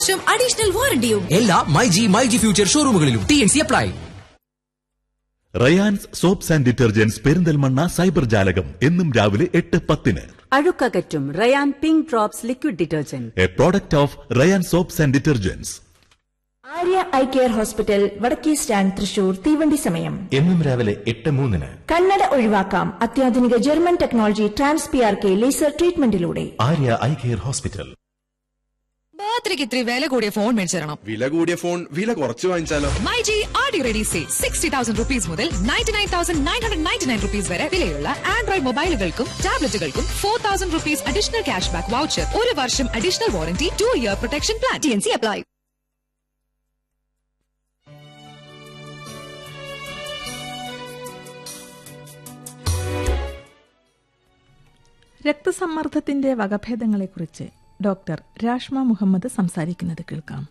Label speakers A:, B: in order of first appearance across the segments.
A: വർഷം അഡീഷണൽ വാറണ്ടിയും
B: എല്ലാ my G my G future ഷോറൂമുകളിലും T N C apply
C: Rayan's soaps and detergents Perinthalmanna cyber ജാലകം എന്നും രാവിലെ എട്ട് പത്തിന്
D: അഴുക്കകറ്റും Rayan pink drops liquid detergent
C: a product of Rayan soaps and detergents
E: Arya eye care hospital വടക്കേ സ്റ്റാൻഡ് തൃശൂർ തീവണ്ടി സമയം
F: എന്നും രാവിലെ എട്ട് മൂന്നിന്
E: കണ്ണട ഒഴിവാക്കാം അത്യാധുനിക German technology trans P R K laser ട്രീറ്റ്മെന്റിലൂടെ
F: ആര്യ ഐ കെയർ ഹോസ്പിറ്റൽ
A: ബർത്ത്ഡേക്ക് ഇത്തിരി വില കൂടിയ ഫോൺ മേടിച്ചു തരണം
G: വില കൂടിയ ഫോൺ വില കുറച്ച് വാങ്ങിച്ചാലോ
A: my G R D ready say sixty thousand rupees മുതൽ ninety nine thousand nine hundred ninety nine rupees വരെ വിലയുള്ള ആൻഡ്രോയിഡ് മൊബൈലുകൾക്കും ടാബ്ലറ്റുകൾക്കും four thousand rupees additional cash back voucher ഒരു വർഷം additional warranty two year protection plan T N C apply
H: രക്തസമ്മർദ്ദത്തിന്റെ വകഭേദങ്ങളെക്കുറിച്ച് doctor Rashma Muhammad സംസാരിക്കുന്നത് കേൾക്കാം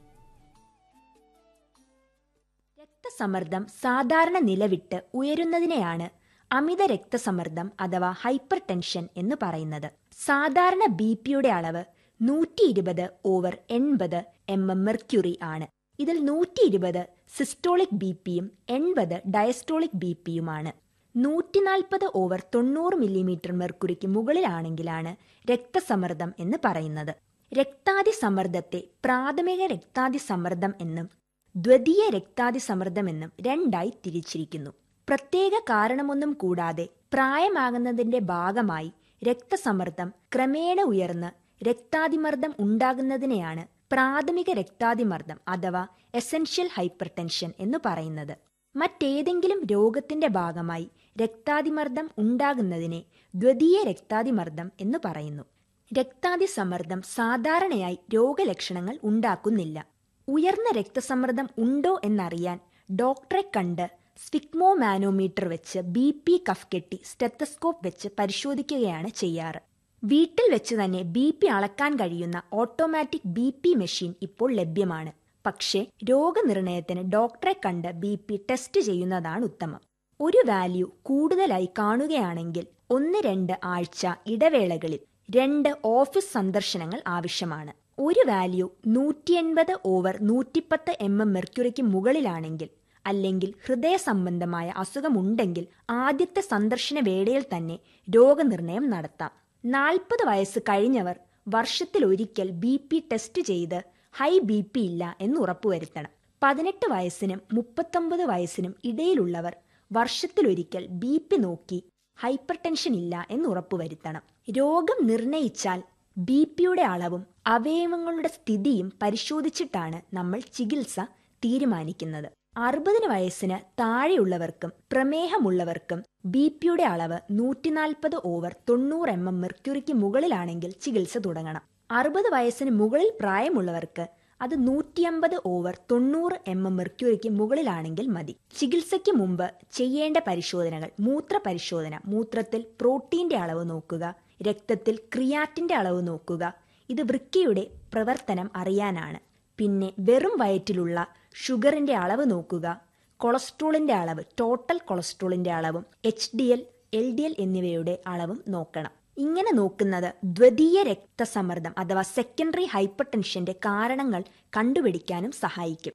I: രക്തസമ്മർദ്ദം സാധാരണ നിലവിട്ട് ഉയരുന്നതിനെയാണ് അമിത രക്തസമ്മർദ്ദം അഥവാ ഹൈപ്പർ ടെൻഷൻ എന്ന് പറയുന്നത് സാധാരണ ബി പിയുടെ അളവ് നൂറ്റി ഇരുപത് ഓവർ എൺപത് എം എം മെർക്യുറി ആണ് ഇതിൽ നൂറ്റി ഇരുപത് സിസ്റ്റോളിക് ബി പിയും എൺപത് ഡയസ്റ്റോളിക് ബി പിയുമാണ് നൂറ്റി നാൽപ്പത് ഓവർ തൊണ്ണൂറ് മില്ലിമീറ്റർ മെർക്കുറിക്ക് മുകളിലാണെങ്കിലാണ് രക്തസമ്മർദ്ദം എന്ന് പറയുന്നത് രക്താതി സമ്മർദ്ദത്തെ പ്രാഥമിക രക്താതി സമ്മർദ്ദം എന്നും ദ്വിതീയ രക്താതി സമ്മർദ്ദമെന്നും രണ്ടായി തിരിച്ചിരിക്കുന്നു പ്രത്യേക കാരണമൊന്നും കൂടാതെ പ്രായമാകുന്നതിന്റെ ഭാഗമായി രക്തസമ്മർദ്ദം ക്രമേണ ഉയർന്ന് രക്താതിമർദ്ദം ഉണ്ടാകുന്നതിനെയാണ് പ്രാഥമിക രക്താതിമർദ്ദം അഥവാ എസൻഷ്യൽ ഹൈപ്പർ ടെൻഷൻ എന്ന് പറയുന്നത് മറ്റേതെങ്കിലും രോഗത്തിന്റെ ഭാഗമായി രക്താതിമർദ്ദം ഉണ്ടാകുന്നതിനെ ദ്വിതീയ രക്താതിമർദ്ദം എന്ന് പറയുന്നു രക്താതി സമ്മർദ്ദം സാധാരണയായി രോഗലക്ഷണങ്ങൾ ഉണ്ടാക്കുന്നില്ല ഉയർന്ന രക്തസമ്മർദ്ദം ഉണ്ടോ എന്നറിയാൻ ഡോക്ടറെ കണ്ട് സ്വിഗ്മോ മാനോമീറ്റർ വെച്ച് ബി പി കഫ് കെട്ടി സ്റ്റെത്തസ്കോപ്പ് വെച്ച് പരിശോധിക്കുകയാണ് ചെയ്യാറ് വീട്ടിൽ വെച്ച് തന്നെ ബി പി അളക്കാൻ കഴിയുന്ന ഓട്ടോമാറ്റിക് ബി പി മെഷീൻ ഇപ്പോൾ ലഭ്യമാണ് പക്ഷേ രോഗനിർണയത്തിന് ഡോക്ടറെ കണ്ട് ബി പി ടെസ്റ്റ് ചെയ്യുന്നതാണ് ഉത്തമം ഒരു വാല്യൂ കൂടുതലായി കാണുകയാണെങ്കിൽ ഒന്ന് രണ്ട് ആഴ്ച ഇടവേളകളിൽ രണ്ട് ഓഫീസ് സന്ദർശനങ്ങൾ ആവശ്യമാണ് ഒരു വാല്യൂ നൂറ്റി എൺപത് ഓവർ നൂറ്റിപ്പത്ത് എം എം മെർക്യുറിക്ക് മുകളിലാണെങ്കിൽ അല്ലെങ്കിൽ ഹൃദയ സംബന്ധമായ അസുഖമുണ്ടെങ്കിൽ ആദ്യത്തെ സന്ദർശന വേളയിൽ തന്നെ രോഗനിർണയം നടത്താം നാൽപ്പത് വയസ്സ് കഴിഞ്ഞവർ വർഷത്തിലൊരിക്കൽ ബി പി ടെസ്റ്റ് ചെയ്ത് ഹൈ ബി പി ഇല്ല എന്ന് ഉറപ്പുവരുത്തണം പതിനെട്ട് വയസ്സിനും മുപ്പത്തൊമ്പത് വയസ്സിനും ഇടയിലുള്ളവർ വർഷത്തിലൊരിക്കൽ ബി പി നോക്കി ഹൈപ്പർ ടെൻഷൻ ഇല്ല എന്ന് ഉറപ്പുവരുത്തണം രോഗം നിർണയിച്ചാൽ ബി പിയുടെ അളവും അവയവങ്ങളുടെ സ്ഥിതിയും പരിശോധിച്ചിട്ടാണ് നമ്മൾ ചികിത്സ തീരുമാനിക്കുന്നത് അറുപതിന് വയസ്സിന് താഴെയുള്ളവർക്കും പ്രമേഹമുള്ളവർക്കും ബി പിയുടെ അളവ് നൂറ്റിനാൽപ്പത് ഓവർ തൊണ്ണൂറ് എം എം മെർക്യുറിക്ക് മുകളിലാണെങ്കിൽ ചികിത്സ തുടങ്ങണം അറുപത് വയസ്സിന് മുകളിൽ പ്രായമുള്ളവർക്ക് അത് നൂറ്റിയമ്പത് ഓവർ തൊണ്ണൂറ് എം എം മെർക്യുറിക്ക് മുകളിലാണെങ്കിൽ മതി ചികിത്സയ്ക്ക് മുമ്പ് ചെയ്യേണ്ട പരിശോധനകൾ മൂത്ര പരിശോധന മൂത്രത്തിൽ പ്രോട്ടീന്റെ അളവ് നോക്കുക രക്തത്തിൽ ക്രിയാറ്റിന്റെ അളവ് നോക്കുക ഇത് വൃക്കയുടെ പ്രവർത്തനം അറിയാനാണ് പിന്നെ വെറും വയറ്റിലുള്ള ഷുഗറിന്റെ അളവ് നോക്കുക കൊളസ്ട്രോളിന്റെ അളവ് ടോട്ടൽ കൊളസ്ട്രോളിന്റെ അളവും H D L L D L എന്നിവയുടെ അളവും നോക്കണം ഇങ്ങനെ നോക്കുന്നത് ദ്വിതീയ രക്തസമ്മർദ്ദം അഥവാ സെക്കൻഡറി ഹൈപ്പർ ടെൻഷന്റെ കാരണങ്ങൾ കണ്ടുപിടിക്കാനും സഹായിക്കും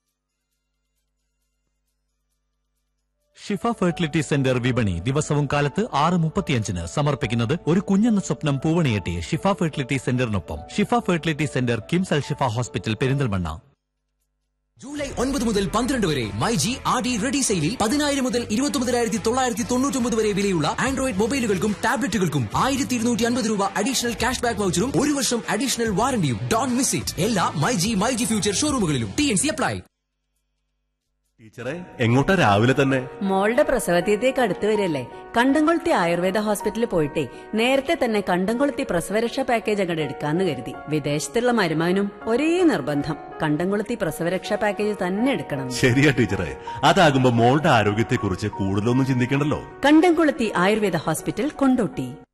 J: ഷിഫ ഫെർട്ടിലിറ്റി സെന്റർ വിപണി ദിവസവും കാലത്ത് ആറ് മുപ്പത്തിയഞ്ചിന് സമർപ്പിക്കുന്നത് ഒരു കുഞ്ഞെന്ന സ്വപ്നം പൂവണിയെട്ടി ഷിഫ ഫെർട്ടിലിറ്റി സെന്ററിനൊപ്പം Shifa fertility centre KIMS Al Shifa hospital Perinthalmanna
B: July ഒൻപത് മുതൽ പന്ത്രണ്ട് വരെ my G R D ready സെയിലിൽ പതിനായിരം മുതൽ ഇരുപത്തി തൊള്ളായിരത്തി തൊണ്ണൂറ്റൊമ്പത് വരെ വിലയുള്ള ആൻഡ്രോയിഡ് മൊബൈലുകൾക്കും ടാബ്ലറ്റുകൾക്കും ആയിരത്തി ഇരുന്നൂറ്റി അൻപത് രൂപ അഡീഷണൽ ക്യാഷ് ബാക്ക് വൗച്ചറും ഒരു വർഷം അഡീഷണൽ വാറണ്ടിയും ഡോൺ മിസ് ഇറ്റ് എല്ലാ my G my G future ഷോറൂമുകളിലും ടി എൻ സി അപ്ലൈ
C: ടീച്ചറെ എങ്ങോട്ടാ രാവിലെ തന്നെ
D: മോളുടെ പ്രസവതീയത്തേക്ക് അടുത്ത് വരില്ലേ കണ്ടംകൊളുത്തി ആയുർവേദ ഹോസ്പിറ്റലിൽ പോയിട്ടേ നേരത്തെ തന്നെ കണ്ടംകൊളുത്തി പ്രസവരക്ഷാ പാക്കേജ് അങ്ങോട്ട് എടുക്കാന്ന് കരുതി വിദേശത്തുള്ള മരുമാനും ഒരേ നിർബന്ധം കണ്ടംകൊളുത്തി പ്രസവരക്ഷാ പാക്കേജ് തന്നെ എടുക്കണം
C: ശരിയാ ടീച്ചറെ അതാകുമ്പോ മോളുടെ ആരോഗ്യത്തെക്കുറിച്ച് കൂടുതലൊന്നും ചിന്തിക്കണ്ടല്ലോ
D: കണ്ടംകൊളുത്തി ആയുർവേദ ഹോസ്പിറ്റൽ കൊണ്ടോട്ടി